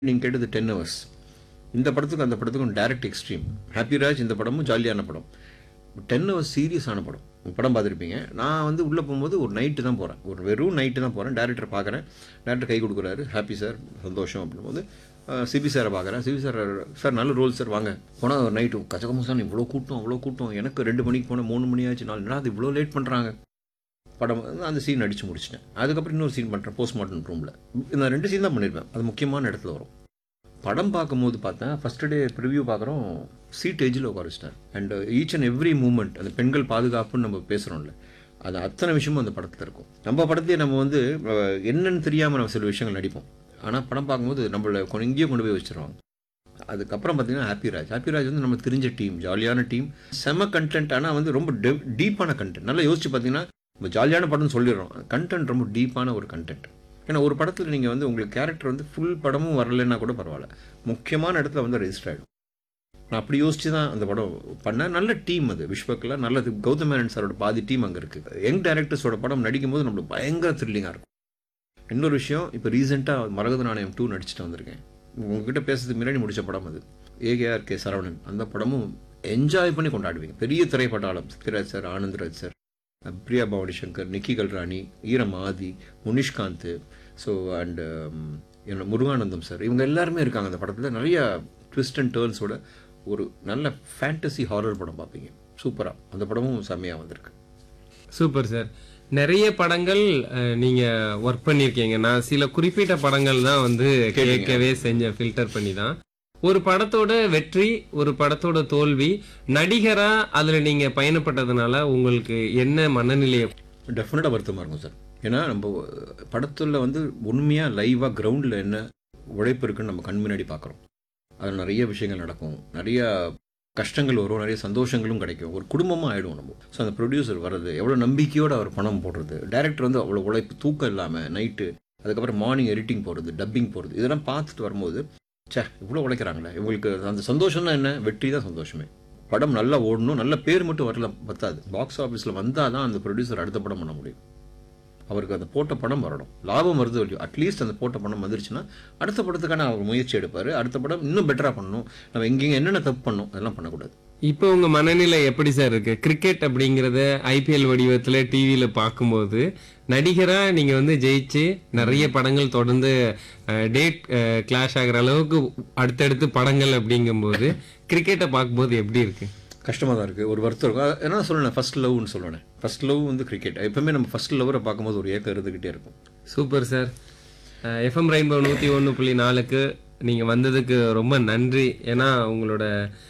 நீங்கள் கேட்டது ten hours இந்த படத்துக்கும் அந்த படத்துக்கும் டைரக்ட் எக்ஸ்ட்ரீம் ஹாப்பிராஜ் இந்த படமும் ஜாலியான படம் டென் ஹவர்ஸ் சீரியஸான படம் படம் பார்த்துருப்பீங்க நான் வந்து உள்ளே போகும்போது ஒரு நைட்டு தான் போகிறேன் ஒரு வெறும் நைட்டு தான் போகிறேன் டேரக்டர் பார்க்குறேன் டேரக்டர் கை கொடுக்குறாரு ஹாப்பி சார் சந்தோஷம் அப்படின்போது சிபி சாரை பார்க்குறேன் சிபி சார் சார் நல்ல ரோல் சார் வாங்க போனால் ஒரு நைட்டு கச்சகமசான் இவ்வளோ கூட்டம் அவ்வளோ கூட்டம் எனக்கு ரெண்டு மணிக்கு போனேன் மூணு மணி ஆச்சு நாலு நேரம் அது இவ்வளோ லேட் பண்ணுறாங்க படம் வந்து அந்த சீன் அடித்து முடிச்சிட்டேன் அதுக்கப்புறம் இன்னொரு சீன் பண்ணுறேன் போஸ்ட்மார்ட்டம் ரூமில் நான் ரெண்டு சீன் தான் பண்ணியிருப்பேன் அது முக்கியமான இடத்துல வரும் படம் பார்க்கும்போது பார்த்தேன் ஃபஸ்ட் டே ப்ரிவ்யூ பார்க்குறோம் சீட் ஏஜில் உட்கார வச்சிட்டார் and each and every moment அந்த பெண்கள் பாதுகாப்புன்னு நம்ம பேசுகிறோம்ல அது அத்தனை விஷயமும் அந்த படத்தில் இருக்கும் நம்ம படத்தையே நம்ம வந்து அஹ், என்னன்னு தெரியாமல் நம்ம சில விஷயங்கள் நடிப்போம் ஆனால் படம் பார்க்கும்போது நம்மளை கொண்டு இங்கேயே கொண்டு போய் வச்சிருவாங்க அதுக்கப்புறம் பார்த்தீங்கன்னா ஹாப்பிராஜ் ஹாப்பிராஜ் வந்து நம்ம தெரிஞ்ச டீம் ஜாலியான டீம் செம கண்டென்ட் ஆனால் வந்து ரொம்ப டீப்பான கண்டென்ட் நல்லா யோசிச்சு பார்த்தீங்கன்னா நம்ம ஜாலியான படம்னு சொல்லிடுறோம் கண்டென்ட் ரொம்ப டீப்பான ஒரு கண்டென்ட் ஏன்னா ஒரு படத்தில் நீங்கள் வந்து உங்களுக்கு கேரக்டர் வந்து ஃபுல் படமும் வரலைன்னா கூட பரவாயில்ல முக்கியமான இடத்துல வந்து ரெஜிஸ்டர் ஆகிடும் நான் அப்படி யோசிச்சு தான் அந்த படம் பண்ணேன் நல்ல டீம் அது விஸ்வக்கில் நல்லது கௌதம் மேனன் சாரோட பாதி டீம் அங்கே இருக்குது யங் டேரக்டர்ஸோட படம் நடிக்கும்போது நம்மளுக்கு பயங்கர த்ரில்லிங்காக இருக்கும் இன்னொரு விஷயம் இப்போ ரீசெண்டாக மரகத நாணயம் டூ நடிச்சுட்டு வந்திருக்கேன் உங்ககிட்ட பேசுறதுக்கு முன்னாடி முடிச்ச படம் அது ஏகேஆர் கே சரவணன் அந்த படமும் என்ஜாய் பண்ணி கொண்டாடுவீங்க பெரிய திரைப்பட்டாளம் Sathyaraj sir Anandraj sir Priya Bhavani Shankar Nikki Galrani Eeram Aadhi Munishkanth so and என்ன முருகானந்தம் சார் இவங்க எல்லாருமே இருக்காங்க அந்த படத்தில் நிறைய ட்விஸ்ட் அண்ட் டேர்ன்ஸோட ஒரு நல்ல ஃபேண்டசி ஹாரர் படம் பார்ப்பீங்க சூப்பராக அந்த படமும் செம்மையாக வந்திருக்கு சூப்பர் சார் நிறைய படங்கள் அஹ், நீங்க ஒர்க் பண்ணிருக்கீங்க நான் சில குறிப்பிட்ட படங்கள் தான் வந்து கேட்கவே செஞ்சேன் ஃபில்டர் பண்ணி தான் ஒரு படத்தோட வெற்றி ஒரு படத்தோட தோல்வி நடிகரா அதுல நீங்க பயணப்பட்டதுனால உங்களுக்கு என்ன மனநிலையை டெஃபினட்டாக வருத்தமாக இருக்கும் சார் ஏன்னா நம்ம படத்தில் வந்து உண்மையாக லைவாக கிரவுண்டில் என்ன உழைப்பு இருக்குன்னு நம்ம கண் முன்னாடி பார்க்குறோம் அதில் நிறைய விஷயங்கள் நடக்கும் நிறைய கஷ்டங்கள் வரும் நிறைய சந்தோஷங்களும் கிடைக்கும் ஒரு குடும்பமாக ஆகிடும் நம்ம ஸோ அந்த ப்ரொடியூசர் வர்றது எவ்வளோ நம்பிக்கையோடு அவர் பணம் போடுறது டைரக்டர் வந்து அவ்வளோ உழைப்பு தூக்கம் இல்லாமல் நைட்டு அதுக்கப்புறம் மார்னிங் எடிட்டிங் போகிறது டப்பிங் போகிறது இதெல்லாம் பார்த்துட்டு வரும்போது ச்சே இவ்வளோ உழைக்கிறாங்களே இவங்களுக்கு அந்த சந்தோஷம்னா என்ன வெற்றி தான் சந்தோஷமே படம் நல்லா ஓடணும் நல்ல பேர் மட்டும் வரல பத்தாது பாக்ஸ் ஆஃபீஸில் வந்தால் தான் அந்த ப்ரொடியூசர் அடுத்த படம் பண்ண முடியும் அவருக்கு அந்த போட்ட படம் வரணும் லாபம் வருது இல்லையோ அட்லீஸ்ட் அந்த போட்ட படம் வந்துருச்சுன்னா அடுத்த படத்துக்கான அவர் முயற்சி எடுப்பார் அடுத்த படம் இன்னும் பெட்டராக பண்ணணும் நம்ம எங்கெங்க என்னென்ன தப்பு பண்ணணும் அதெல்லாம் பண்ணக்கூடாது இப்போ உங்க மனநிலை எப்படி சார் இருக்கு கிரிக்கெட் அப்படிங்கறத ஐபிஎல் வடிவத்துல டிவியில பார்க்கும்போது நடிகரா நீங்க வந்து ஜெயிச்சு நிறைய படங்கள் தொடர்ந்து டேட் கிளாஷ் ஆகுற அளவுக்கு அடுத்தடுத்து படங்கள் அப்படிங்கும்போது கிரிக்கெட்டை பார்க்கும்போது எப்படி இருக்கு கஷ்டமாக தான் இருக்குது ஒரு வருத்தம் இருக்கும் அது என்ன சொல்லணும் ஃபர்ஸ்ட் லவ்னு சொல்லுவேன் ஃபர்ஸ்ட் லவ் வந்து கிரிக்கெட் எப்பவுமே நம்ம ஃபர்ஸ்ட் லவ்வரை பார்க்கும்போது ஒரு ஏக்கம் இருந்துக்கிட்டே இருக்கும் சூப்பர் சார் எஃப்எம் ரெயின்போ நூற்றி ஒன்று புள்ளி நாலுக்கு நீங்கள் வந்ததுக்கு ரொம்ப நன்றி ஏன்னா உங்களோட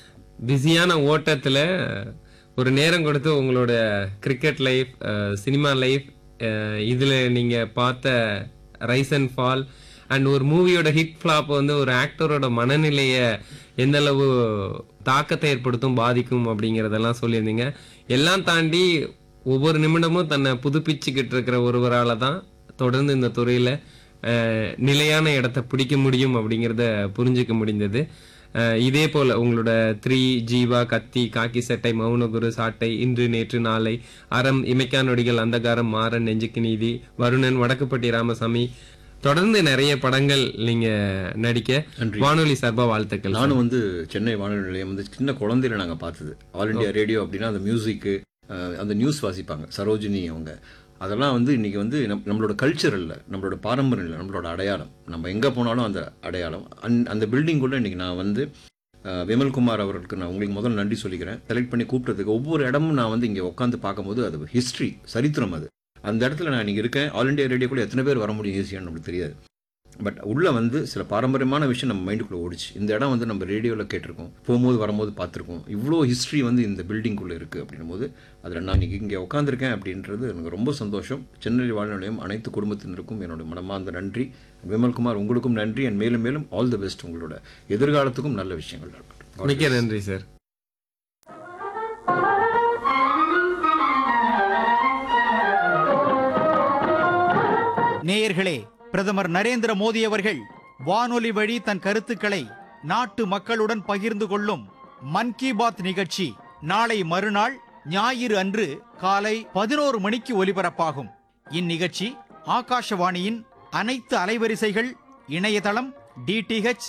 பிஸியான ஓட்டத்தில் ஒரு நேரம் கொடுத்து உங்களோட கிரிக்கெட் லைஃப் சினிமா லைஃப் இதில் நீங்கள் பார்த்த ரைஸ் அண்ட் ஃபால் அண்ட் ஒரு மூவியோட ஹிட் ஃப்ளாப் வந்து ஒரு ஆக்டரோட மனநிலையை எந்த அளவு தாக்கத்தை ஏற்படுத்தும் பாதிக்கும் அப்படிங்கிறதெல்லாம் சொல்லியிருந்தீங்க எல்லாம் தாண்டி ஒவ்வொரு நிமிடமும் தன்னை புதுப்பிச்சுக்கிட்டு இருக்கிற ஒருவரால தான் தொடர்ந்து இந்த துறையில அஹ், நிலையான இடத்தை பிடிக்க முடியும் அப்படிங்கிறத புரிஞ்சுக்க முடிந்தது அஹ், இதே போல உங்களோட த்ரீ ஜீவா கத்தி காக்கி சட்டை மௌனகுரு சாட்டை இன்று நேற்று நாளை அறம் இமைக்கா நொடிகள் அந்தகாரம் மாறன் நெஞ்சுக்கு நீதி வருணன் வடக்குப்பட்டி ராமசாமி தொடர்ந்து நிறைய படங்கள் நீங்க நடிக்க வானொலி சார்பா வாழ்த்துக்கள் நானும் வந்து சென்னை வானொலி நிலையம் வந்து சின்ன குழந்தையில நாங்கள் பார்த்தது ஆல் இண்டியா ரேடியோ அப்படின்னா அந்த மியூசிக்கு அந்த நியூஸ் வாசிப்பாங்க சரோஜினி அவங்க அதெல்லாம் வந்து இன்னைக்கு வந்து நம் நம்மளோட கல்ச்சர் இல்லை நம்மளோட பாரம்பரியம் இல்லை நம்மளோட அடையாளம் நம்ம எங்கே போனாலும் அந்த அடையாளம் அந் அந்த பில்டிங்குள்ளே இன்னைக்கு நான் வந்து அஹ், விமல்குமார் அவர்களுக்கு நான் உங்களுக்கு முதல்ல நன்றி சொல்லிக்கிறேன் செலக்ட் பண்ணி கூப்பிட்டதுக்கு ஒவ்வொரு இடமும் நான் வந்து இங்கே உட்காந்து பார்க்கும்போது அது ஹிஸ்ட்ரி சரித்திரம் அது அந்த இடத்துல நான் இங்கே இருக்கேன் ஆல் இண்டியா ரேடியோக்குள்ள எத்தனை பேர் வர முடியும் ஈஸியான்னு நம்மளுக்கு தெரியாது பட் உள்ளே வந்து சில பாரம்பரியமான விஷயம் நம்ம மைண்டுக்குள்ளே ஓடிச்சு இந்த இடம் வந்து நம்ம ரேடியோவில் கேட்டிருக்கோம் போகும்போது வரும்போது பார்த்துருக்கோம் இவ்வளோ ஹிஸ்ட்ரி வந்து இந்த பில்டிங்குள்ளே இருக்குது அப்படின்னும் போது அதில் நான் இன்னைக்கு இங்கே உட்காந்துருக்கேன் அப்படின்றது எனக்கு ரொம்ப சந்தோஷம் சென்னை வாழ் நிலையம் அனைத்து குடும்பத்தினருக்கும் என்னோட மனமார்ந்த நன்றி விமல்குமார் உங்களுக்கும் நன்றி அண்ட் மேலும் மேலும் ஆல் தி பெஸ்ட் உங்களோட எதிர்காலத்துக்கும் நல்ல விஷயங்கள் நடக்கட்டும் மிக்க நன்றி சார் நேயர்களே பிரதமர் நரேந்திர மோடி அவர்கள் வானொலி வழி தன் கருத்துக்களை நாட்டு மக்களுடன் பகிர்ந்து கொள்ளும் மன் கி பாத் நிகழ்ச்சி நாளை மறுநாள் ஞாயிறு அன்று காலை பதினோரு மணிக்கு ஒலிபரப்பாகும் இந்நிகழ்ச்சி ஆகாஷவாணியின் அனைத்து அலைவரிசைகள் இணையதளம் டிடிஹெச்